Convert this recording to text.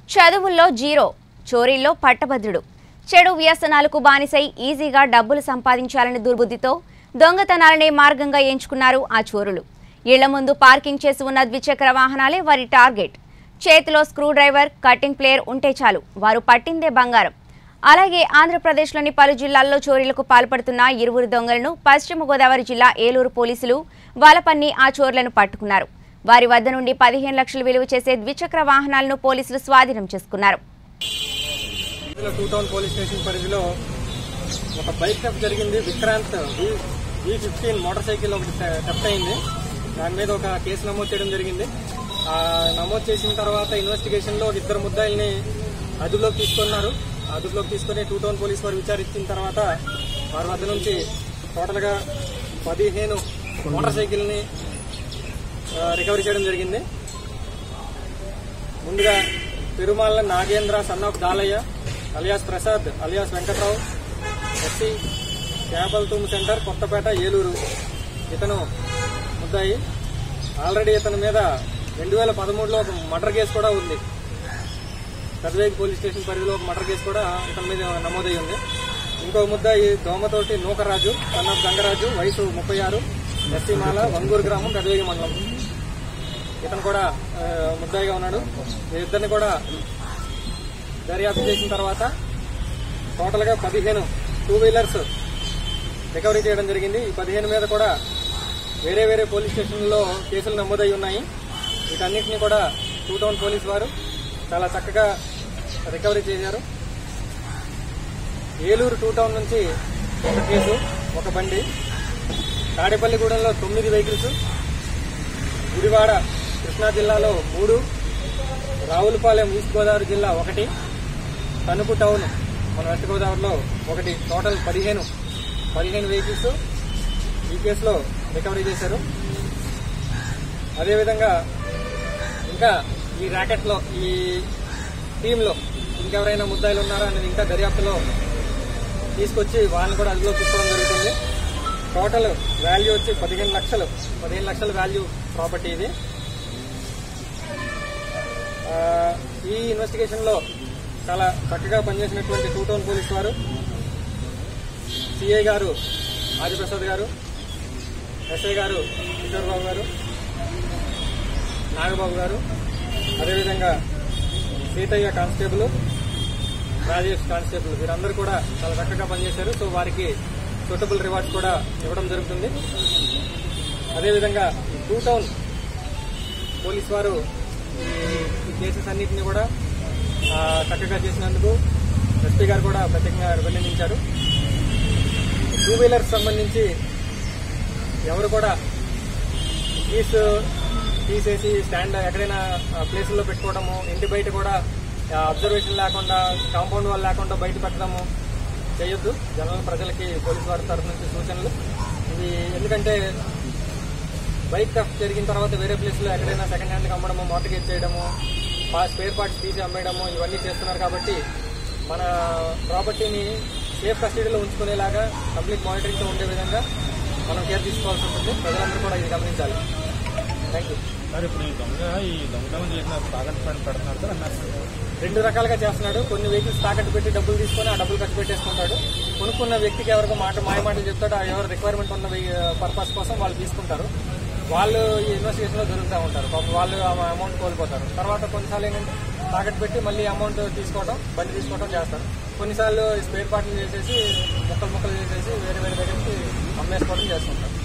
చదువుల్లో జీరో చోరీల్లో పట్టభద్రుడు చెడు వ్యసనాలకు బానిసై ఈజీగా డబ్బులు సంపాదించాలని దుర్బుద్ధితో దొంగతనాలనే మార్గంగా ఎంచుకున్నారు ఆ చోరులు ఇళ్ల ముందు పార్కింగ్ చేసి ఉన్న ద్విచక్ర వాహనాలే వారి టార్గెట్ చేతిలో స్క్రూ డ్రైవర్ కటింగ్ ప్లేయర్ ఉంటే చాలు వారు పట్టిందే బంగారం అలాగే ఆంధ్రప్రదేశ్లోని పలు జిల్లాల్లో చోరీలకు పాల్పడుతున్న ఇరువురు దొంగలను పశ్చిమ గోదావరి జిల్లా ఏలూరు పోలీసులు వలపన్ని ఆ చోర్లను పట్టుకున్నారు వారి వద్ద నుండి పదిహేను లక్షలు విలువ చేసే ద్విచక్ర వాహనాలను పోలీసులు స్వాధీనం చేసుకున్నారు ఇందులో టూ టౌన్ పోలీస్ స్టేషన్ పరిధిలో ఒక బైక్ థెఫ్ట్ జరిగింది Vikrant V fifteen motorcycle ఒకటి థెఫ్ట్ అయింది దాని మీద ఒక కేసు నమోదు చేయడం జరిగింది ఆ నమోదు చేసిన తర్వాత ఇన్వెస్టిగేషన్ లో ఒక ఇద్దరు ముద్దాయిల్ని అదుపులోకి తీసుకున్నారు అదుపులోకి తీసుకుని టూ టౌన్ పోలీస్ వారు విచారించిన తర్వాత వారి వద్ద నుంచి టోటల్ గా పదిహేను మోటార్ సైకిల్ ని రికవరీ చేయడం జరిగింది ముందుగా Tirumala Nagendra son of Dalayya alias Prasad alias Venkatrao SC క్యాబల్ తూమ్ సెంటర్ కొత్తపేట ఏలూరు ఇతను ముద్దాయి ఆల్రెడీ ఇతని మీద రెండు వేల పదమూడులో ఒక మర్డర్ కేసు కూడా ఉంది పెద్దవేగి పోలీస్ స్టేషన్ పరిధిలో ఒక మర్డర్ కేసు కూడా ఇతని మీద నమోదై ఉంది ఇంకో ముద్దాయి దోమతోటి నూకరాజు సన్ ఆఫ్ గంగరాజు వయసు ముప్పై ఆరు ఎస్సీ మాల వంగూరు గ్రామం పెద్దవేగి మండలం ఇతను కూడా ఆ, ముద్దాయిగా ఉన్నాడు వీరిద్దరిని కూడా దర్యాప్తు చేసిన తర్వాత టోటల్ గా పదిహేను టూ వీలర్స్ రికవరీ చేయడం జరిగింది ఈ పదిహేను మీద కూడా వేరే వేరే పోలీస్ స్టేషన్లలో కేసులు నమోదై ఉన్నాయి వీటన్నిటిని కూడా టూ టౌన్ పోలీస్ వారు చాలా చక్కగా రికవరీ చేశారు ఏలూరు టూ టౌన్ నుంచి ఒక కేసు ఒక బండి తాడేపల్లిగూడెంలో తొమ్మిది వెహికల్స్ గుడివాడ కృష్ణా జిల్లాలో మూడు రావులపాలెం ఈస్ట్ గోదావరి జిల్లా ఒకటి తణుకు టౌన్ మన వెస్ట్ గోదావరిలో ఒకటి టోటల్ పదిహేను పదిహేను వెహికల్స్ ఈ కేసులో రికవరీ చేశారు అదేవిధంగా ఇంకా ఈ ర్యాకెట్లో ఈ టీంలో ఇంకెవరైనా ముద్దాయిలు ఉన్నారా అనేది ఇంకా దర్యాప్తులో తీసుకొచ్చి వాళ్ళని కూడా అదుపులో తీసుకోవడం జరుగుతుంది టోటల్ వాల్యూ వచ్చి పదిహేను లక్షలు పదిహేను లక్షల వాల్యూ ప్రాపర్టీ ఇది ఆ, ఈ ఇన్వెస్టిగేషన్ లో చాలా చక్కగా పనిచేసినటువంటి టూ టౌన్ పోలీస్ వారు సిఐ గారు ఆదిప్రసాద్ గారు ఎస్ఐ గారు కిషోర్ బాబు గారు నాగబాబు గారు అదేవిధంగా సీతయ్య కానిస్టేబుల్ రాజేష్ కానిస్టేబుల్ వీరందరూ కూడా చాలా చక్కగా పనిచేశారు సో వారికి సూటబుల్ రివార్డ్స్ కూడా ఇవ్వడం జరుగుతుంది అదేవిధంగా ఈ టూ టౌన్ పోలీస్ వారు ఈ- ఈ కేసెస్ అన్నింటినీ కూడా ఆ, చక్కగా చేసినందుకు ఎస్పీ గారు కూడా ప్రత్యేకంగా అభినందించారు టూ వీలర్స్ సంబంధించి ఎవరు కూడా కీస్ తీసేసి స్టాండ్ ఎక్కడైనా ప్లేసుల్లో పెట్టుకోవడము ఇంటి బయట కూడా అబ్జర్వేషన్ లేకుండా కాంపౌండ్ వాళ్ళు లేకుండా బయట పెట్టడము చేయొద్దు జనరల్ ప్రజలకి పోలీసు వారి తరఫు నుంచి సూచనలు ఇది ఎందుకంటే బైక్ థెఫ్ట్ జరిగిన తర్వాత వేరే ప్లేస్ లో ఎక్కడైనా సెకండ్ హ్యాండ్ అమ్మడము మార్టిగేజ్ చేయడము స్పేర్ పార్ట్స్ తీసి అమ్మేయడము ఇవన్నీ చేస్తున్నారు కాబట్టి మన ప్రాపర్టీని సేఫ్ కస్టడీలో ఉంచుకునేలాగా కంప్లీట్ మానిటరింగ్ తో ఉండే విధంగా మనం కేర్ తీసుకోవాల్సి ఉంటుంది ప్రజలందరూ కూడా ఇది గమనించాలి థ్యాంక్ యూ మరి ఇప్పుడు ఈ దొంగ ఈ దొంగతనం చేసిన తాకట్టు పని పెడుతున్నారు సార్ అన్నారు రెండు రకాలుగా చేస్తున్నాడు కొన్ని వెహికల్స్ తాకట్టు పెట్టి డబ్బులు తీసుకొని ఆ డబ్బులు ఖర్చు పెట్టేసుకుంటాడు కొనుక్కున్న వ్యక్తికి ఎవరికో మాట మాయ మాటలు చెప్తాడు ఆ ఎవరు రిక్వైర్మెంట్ ఉన్న పర్పస్ కోసం వాళ్ళు తీసుకుంటారు వాళ్ళు ఈ ఇన్వెస్టిగేషన్ లో దొరుకుతూ ఉంటారు పాపం వాళ్ళు ఆ అమౌంట్ కోల్పోతారు తర్వాత కొన్నిసార్లు ఏంటంటే తాకట్టు పెట్టి మళ్ళీ అమౌంట్ తీసుకోవడం బండి తీసుకోవడం చేస్తారు కొన్నిసార్లు స్పేర్ పార్ట్లు చేసేసి ముక్కలు ముక్కలు చేసేసి వేరే వేరే దగ్గరికి అమ్మేసుకోవడం చేస్తుంటారు